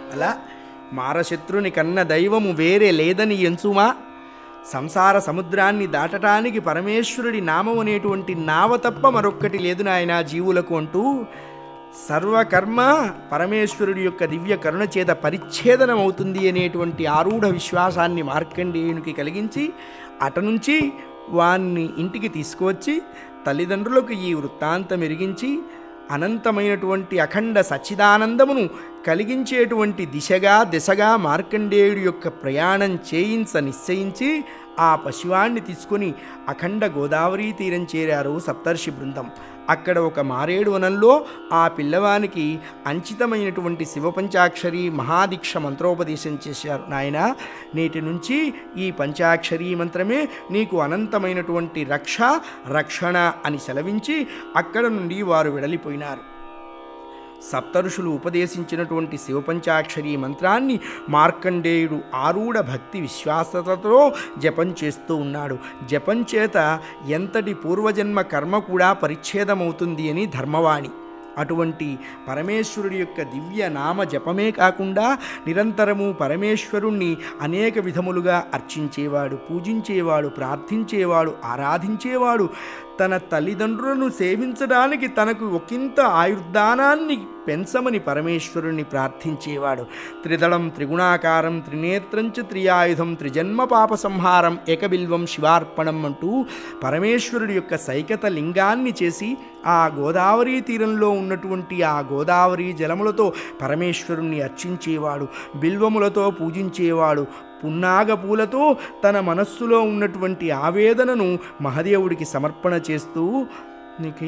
అలా మారశత్రుని కన్న దైవము వేరే లేదని ఎంచుమా సంసార సముద్రాన్ని దాటటానికి పరమేశ్వరుడి నామం అనేటువంటి నావ తప్ప మరొక్కటి లేదు నాయన జీవులకు అంటూ సర్వకర్మ పరమేశ్వరుడి యొక్క దివ్య కరుణ చేత పరిచ్ఛేదనం అవుతుంది అనేటువంటి ఆరూఢ విశ్వాసాన్ని మార్కండేయునికి కలిగించి అట నుంచి వాన్ని ఇంటికి తీసుకువచ్చి తల్లిదండ్రులకు ఈ వృత్తాంతం ఎరిగించి అనంతమైనటువంటి అఖండ సచ్చిదానందమును కలిగించేటువంటి దిశగా దిశగా మార్కండేయుడి యొక్క ప్రయాణం చేయించ నిశ్చయించి ఆ పశువాన్ని తీసుకొని అఖండ గోదావరి తీరం చేరారు సప్తర్షి బృందం అక్కడ ఒక మారేడు వనంలో ఆ పిల్లవానికి అంచితమైనటువంటి శివపంచాక్షరి మహాదీక్ష మంత్రోపదేశం చేశారు నాయన నేటి నుంచి ఈ పంచాక్షరి మంత్రమే నీకు అనంతమైనటువంటి రక్ష రక్షణ అని సెలవించి అక్కడ నుండి వారు వెడలిపోయినారు సప్తఋషులు ఉపదేశించినటువంటి శివపంచాక్షరి మంత్రాన్ని మార్కండేయుడు ఆరూఢ భక్తి విశ్వాసతతో జపం చేస్తూ ఉన్నాడు జపం చేత ఎంతటి పూర్వజన్మ కర్మ కూడా పరిచ్ఛేదమవుతుంది అని ధర్మవాణి అటువంటి పరమేశ్వరుడి యొక్క దివ్య నామ జపమే కాకుండా నిరంతరము పరమేశ్వరుణ్ణి అనేక విధములుగా అర్చించేవాడు పూజించేవాడు ప్రార్థించేవాడు ఆరాధించేవాడు తన తల్లిదండ్రులను సేవించడానికి తనకు ఒకంత ఆయుర్దానాన్ని పెంచమని పరమేశ్వరుణ్ణి ప్రార్థించేవాడు త్రిదళం త్రిగుణాకారం త్రినేత్రంచ త్రియాయుధం త్రిజన్మ పాప సంహారం ఏకబిల్వం శివార్పణం అంటూ పరమేశ్వరుడి యొక్క సైకత లింగాన్ని చేసి ఆ గోదావరి తీరంలో ఉన్నటువంటి ఆ గోదావరి జలములతో పరమేశ్వరుణ్ణి అర్చించేవాడు బిల్వములతో పూజించేవాడు పున్నాగ పూలతో తన మనస్సులో ఉన్నటువంటి ఆవేదనను మహదేవుడికి సమర్పణ చేస్తూ నీకు